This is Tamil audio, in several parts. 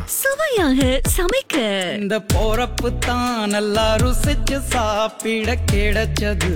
சுவையாக சமைக்க இந்த போறப்பு தான் நல்லா ருசிச்சு சாப்பிட கிடைச்சது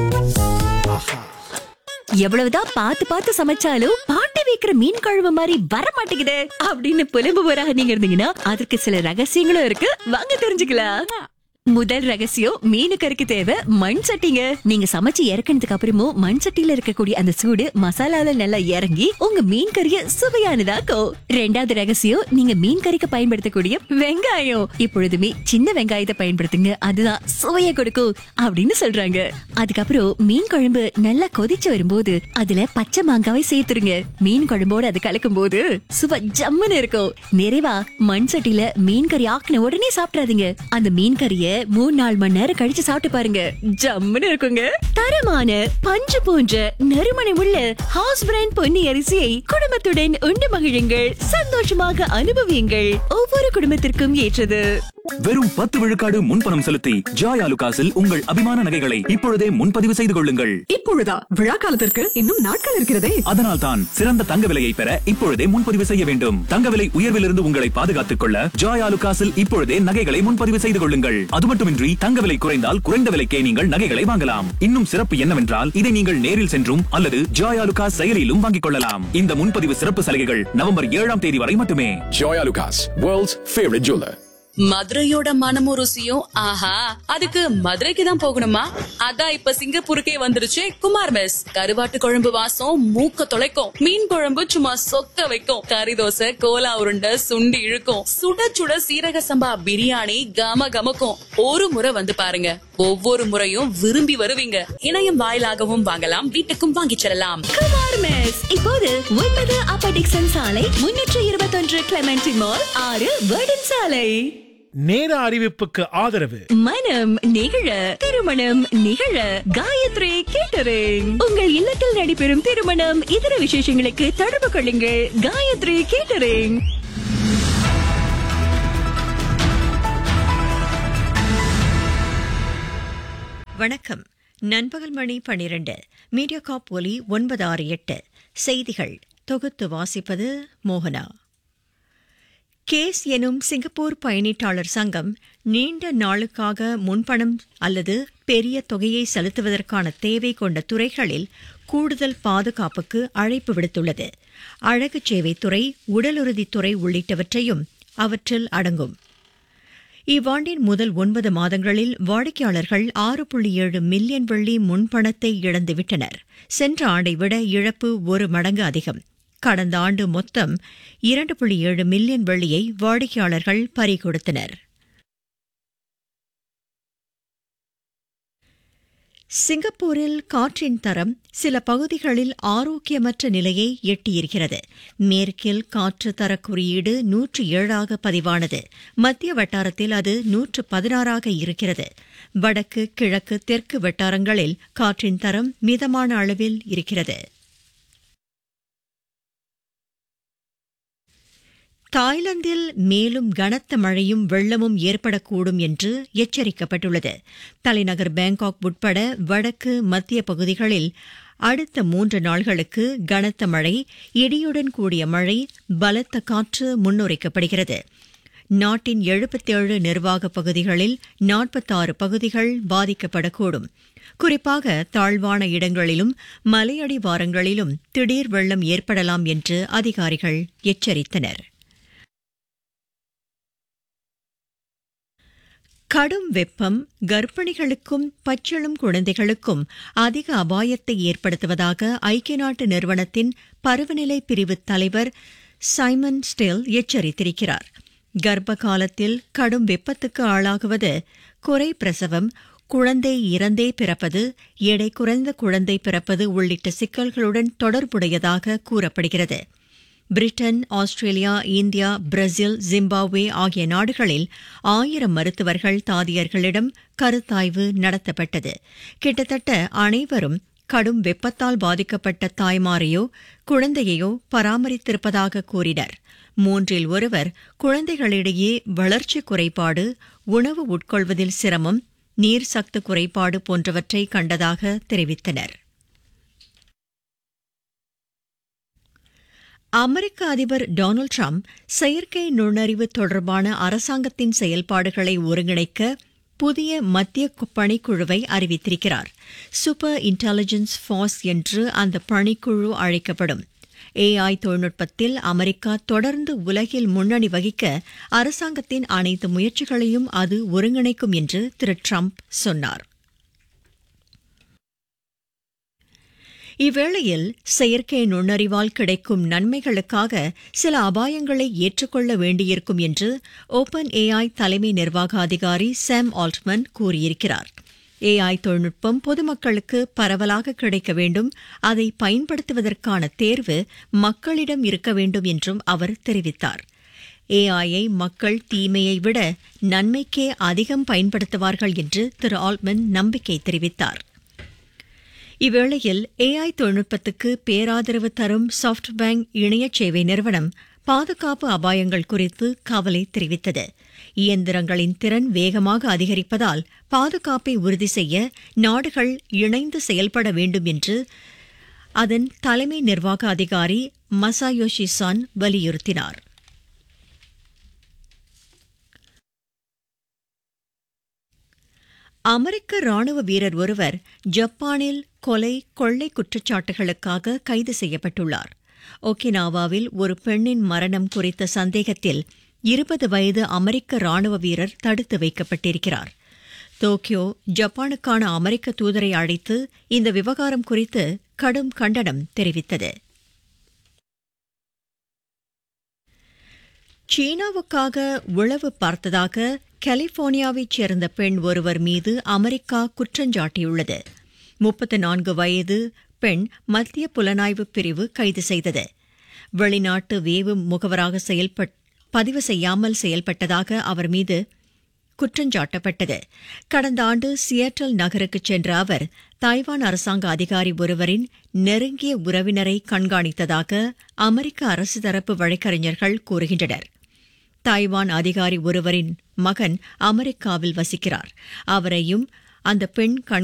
எவ்வளவுதான் பார்த்து பார்த்து சமைச்சாலும் பாட்டி வைக்கிற மீன் குழம்பு மாதிரி வர மாட்டேங்குதே அப்படின்னு புலம்புவராக நீங்க இருந்தீங்கன்னா அதற்கு சில ரகசியங்களும் இருக்கு வாங்க தெரிஞ்சுக்கலாம் முதல் ரகசியம் மீனு கறிக்கு தேவை மண் சட்டிங்க நீங்க சமைச்சு இறக்குனதுக்கு அப்புறமும் மண் சட்டியில இருக்கக்கூடிய அந்த சூடு மசாலால நல்லா இறங்கி உங்க மீன் கறிய சுவையானதாக்கும் ரெண்டாவது ரகசியம் நீங்க மீன் கறிக்கு பயன்படுத்தக்கூடிய வெங்காயம் இப்பொழுதுமே சின்ன வெங்காயத்தை பயன்படுத்துங்க அதுதான் சுவையை கொடுக்கும் அப்படின்னு சொல்றாங்க அதுக்கப்புறம் மீன் குழம்பு நல்லா கொதிச்சு வரும்போது அதுல பச்சை மாங்காவை சேர்த்துருங்க மீன் குழம்போட அது கலக்கும் போது சுவை ஜம்முன்னு இருக்கும் நிறைவா மண் சட்டியில மீன் கறி ஆக்கின உடனே சாப்பிடாதீங்க அந்த மீன் கறிய மூணு நாலு மணி நேரம் கழிச்சு சாப்பிட்டு பாருங்க ஜம்முன்னு இருக்குங்க தரமான பஞ்சு போன்ற நறுமணம் உள்ள ஹவுஸ் பிராண்ட் பொன்னி அரிசியை குடும்பத்துடன் உண்டு மகிழுங்கள் சந்தோஷமாக அனுபவியுங்கள் ஒவ்வொரு குடும்பத்திற்கும் ஏற்றது வெறும் பத்து விழுக்காடு முன்பணம் செலுத்தி ஜாய் ஆலுகாஸில் உங்கள் அபிமான நகைகளை இப்பொழுதே முன்பதிவு செய்து கொள்ளுங்கள் இப்பொழுதா விழா காலத்திற்கு இன்னும் நாட்கள் இருக்கிறதே அதனால் தான் சிறந்த தங்க விலையை பெற இப்பொழுதே முன்பதிவு செய்ய வேண்டும் தங்க விலை உயர்விலிருந்து உங்களை பாதுகாத்துக் கொள்ள ஜாய் ஆலுகாஸில் இப்பொழுதே நகைகளை முன்பதிவு செய்து கொள்ளுங்கள் அது மட்டுமின்றி தங்க விலை குறைந்தால் குறைந்த விலைக்கே நீங்கள் நகைகளை வாங்கலாம் இன்னும் சிறப்பு என்னவென்றால் இதை நீங்கள் நேரில் சென்றும் அல்லது ஜாய் ஆலுகாஸ் செயலியிலும் வாங்கிக் கொள்ளலாம் இந்த முன்பதிவு சிறப்பு சலுகைகள் நவம்பர் ஏழாம் தேதி வரை மட்டுமே Joy Lucas, world's favorite jeweler. மதுரையோட மனமும் ருசியும் ஆஹா அதுக்கு மதுரைக்கு தான் போகணுமா அதான் இப்ப சிங்கப்பூருக்கே வந்துருச்சு குமார் மெஸ் கருவாட்டு குழம்பு வாசம் மூக்க தொலைக்கும் மீன் குழம்பு சும்மா சொக்க வைக்கும் கறி தோசை கோலா உருண்டை சுண்டி இழுக்கும் சுட சுட சீரக சம்பா பிரியாணி கம கமக்கும் ஒரு முறை வந்து பாருங்க ஒவ்வொரு முறையும் விரும்பி வருவீங்க இணையம் வாயிலாகவும் வாங்கலாம் வீட்டுக்கும் வாங்கிச் செல்லலாம் குமார் மெஸ் இப்போது ஒன்பது அப்ப டிக்சன் சாலை முன்னூற்று இருபத்தொன்று கிளமெண்டி மால் ஆறு வேர்டன் சாலை நேர அறிவிப்புக்கு ஆதரவு மனம் நிகழ திருமணம் நிகழ காயத்ரி கேட்டரிங் உங்கள் இல்லத்தில் நடைபெறும் திருமணம் இதர விசேஷங்களுக்கு தொடர்பு கொள்ளுங்கள் காயத்ரி கேட்டரிங் வணக்கம் நண்பகல் மணி பனிரெண்டு மீடியா காப் ஒலி ஒன்பது ஆறு எட்டு செய்திகள் தொகுத்து வாசிப்பது மோகனா கேஸ் எனும் சிங்கப்பூர் பயணீட்டாளர் சங்கம் நீண்ட நாளுக்காக முன்பணம் அல்லது பெரிய தொகையை செலுத்துவதற்கான தேவை கொண்ட துறைகளில் கூடுதல் பாதுகாப்புக்கு அழைப்பு விடுத்துள்ளது அழகு சேவைத்துறை உடலுறுதித்துறை உள்ளிட்டவற்றையும் அவற்றில் அடங்கும் இவ்வாண்டின் முதல் ஒன்பது மாதங்களில் வாடிக்கையாளர்கள் ஆறு புள்ளி ஏழு மில்லியன் வெள்ளி முன்பணத்தை இழந்துவிட்டனர் சென்ற ஆண்டை விட இழப்பு ஒரு மடங்கு அதிகம் கடந்த ஆண்டு மொத்தம் இரண்டு புள்ளி ஏழு மில்லியன் வெள்ளியை வாடிக்கையாளர்கள் பறிகொடுத்தனர் சிங்கப்பூரில் காற்றின் தரம் சில பகுதிகளில் ஆரோக்கியமற்ற நிலையை எட்டியிருக்கிறது மேற்கில் காற்று தர குறியீடு நூற்று ஏழாக பதிவானது மத்திய வட்டாரத்தில் அது நூற்று பதினாறாக இருக்கிறது வடக்கு கிழக்கு தெற்கு வட்டாரங்களில் காற்றின் தரம் மிதமான அளவில் இருக்கிறது தாய்லாந்தில் மேலும் கனத்த மழையும் வெள்ளமும் ஏற்படக்கூடும் என்று எச்சரிக்கப்பட்டுள்ளது தலைநகர் பேங்காக் உட்பட வடக்கு மத்திய பகுதிகளில் அடுத்த மூன்று நாள்களுக்கு கனத்த மழை இடியுடன் கூடிய மழை பலத்த காற்று முன்னுரைக்கப்படுகிறது நாட்டின் எழுபத்தேழு நிர்வாக பகுதிகளில் நாற்பத்தாறு பகுதிகள் பாதிக்கப்படக்கூடும் குறிப்பாக தாழ்வான இடங்களிலும் மலையடிவாரங்களிலும் திடீர் வெள்ளம் ஏற்படலாம் என்று அதிகாரிகள் எச்சரித்தனர் கடும் வெப்பம் கர்ப்பிணிகளுக்கும் பச்சிளம் குழந்தைகளுக்கும் அதிக அபாயத்தை ஏற்படுத்துவதாக ஐக்கிய நாட்டு நிறுவனத்தின் பருவநிலை பிரிவு தலைவர் சைமன் ஸ்டெல் எச்சரித்திருக்கிறார் கர்ப்ப காலத்தில் கடும் வெப்பத்துக்கு ஆளாகுவது குறை பிரசவம் குழந்தை இறந்தே பிறப்பது எடை குறைந்த குழந்தை பிறப்பது உள்ளிட்ட சிக்கல்களுடன் தொடர்புடையதாக கூறப்படுகிறது Britain Australia India Brazil Zimbabwe ஆகிய நாடுகளில் ஆயிரம் மருத்துவர்கள் தாதியர்களிடம் கருத்தாய்வு நடத்தப்பட்டது கிட்டத்தட்ட அனைவரும் கடும் வெப்பத்தால் பாதிக்கப்பட்ட தாய்மாரையோ குழந்தையையோ பராமரித்திருப்பதாக கூறினர் மூன்றில் ஒருவர் குழந்தைகளிடையே வளர்ச்சி குறைபாடு உணவு உட்கொள்வதில் சிரமம் நீர் சத்து குறைபாடு போன்றவற்றை கண்டதாக தெரிவித்தனர் அமெரிக்க அதிபர் டொனால்டு ட்ரம்ப் செயற்கை நுண்ணறிவு தொடர்பான அரசாங்கத்தின் செயல்பாடுகளை ஒருங்கிணைக்க புதிய மத்திய கு- பணிக்குழுவை அறிவித்திருக்கிறார் சூப்பர் இன்டெலிஜென்ஸ் ஃபோர்ஸ் என்று அந்த பணிக்குழு அழைக்கப்படும் ஏஐ தொழில்நுட்பத்தில் அமெரிக்கா தொடர்ந்து உலகில் முன்னணி வகிக்க அரசாங்கத்தின் அனைத்து முயற்சிகளையும் அது ஒருங்கிணைக்கும் என்று திரு ட்ரம்ப் சொன்னார் இவ்வேளையில் செயற்கை நுண்ணறிவால் கிடைக்கும் நன்மைகளுக்காக சில அபாயங்களை ஏற்றுக்கொள்ள வேண்டியிருக்கும் என்று ஓபன் ஏஐ தலைமை நிர்வாக அதிகாரி சாம் ஆல்ட்மன் கூறியிருக்கிறார் ஏஐ தொழில்நுட்பம் பொதுமக்களுக்கு பரவலாக கிடைக்க வேண்டும் அதை பயன்படுத்துவதற்கான தேர்வு மக்களிடம் இருக்க வேண்டும் என்றும் அவர் தெரிவித்தார் ஏஐயை மக்கள் தீமையை விட நன்மைக்கே அதிகம் பயன்படுத்துவார்கள் என்று திரு ஆல்ட்மன் நம்பிக்கை தெரிவித்தார் இவ்வேளையில் ஏஐ தொழில்நுட்பத்துக்கு பேராதரவு தரும் சாஃப்ட் பேங்க் இணைய சேவை நிறுவனம் பாதுகாப்பு அபாயங்கள் குறித்து கவலை தெரிவித்தது இயந்திரங்களின் திறன் வேகமாக அதிகரிப்பதால் பாதுகாப்பை உறுதி செய்ய நாடுகள் இணைந்து செயல்பட வேண்டும் என்று அதன் தலைமை நிர்வாக அதிகாரி மசாயோஷி சான் வலியுறுத்தினார் அமெரிக்க ராணுவ வீரர் ஒருவர் ஜப்பானில் கொலை கொள்ளை குற்றச்சாட்டுகளுக்காக கைது செய்யப்பட்டுள்ளார் ஒகினாவாவில் ஒரு பெண்ணின் மரணம் குறித்த சந்தேகத்தில் இருபது வயது அமெரிக்க ராணுவ வீரர் தடுத்து வைக்கப்பட்டிருக்கிறார் டோக்கியோ ஜப்பானுக்கான அமெரிக்க தூதரை அழைத்து இந்த விவகாரம் குறித்து கடும் கண்டனம் தெரிவித்தது சீனாவுக்காக உளவு பார்த்ததாக கலிபோர்னியாவைச் சேர்ந்த பெண் ஒருவர் மீது அமெரிக்கா குற்றஞ்சாட்டியுள்ளது முப்பத்து நான்கு வயது பெண் மத்திய புலனாய்வு பிரிவு கைது செய்தது வெளிநாட்டு வேவு முகவராக செயல்பட் பதிவு செய்யாமல் செயல்பட்டதாக அவர் மீது குற்றஞ்சாட்டப்பட்டது கடந்த ஆண்டு சியட்டல் நகருக்கு சென்ற அவர் தாய்வான் அரசாங்க அதிகாரி ஒருவரின் நெருங்கிய உறவினரை கண்காணித்ததாக அமெரிக்க அரசு தரப்பு வழக்கறிஞர்கள் கூறுகின்றனர் தாய்வான் அதிகாரி ஒருவரின் மகன் அமெரிக்காவில் வசிக்கிறார் அவரையும் அந்த பெண் கண்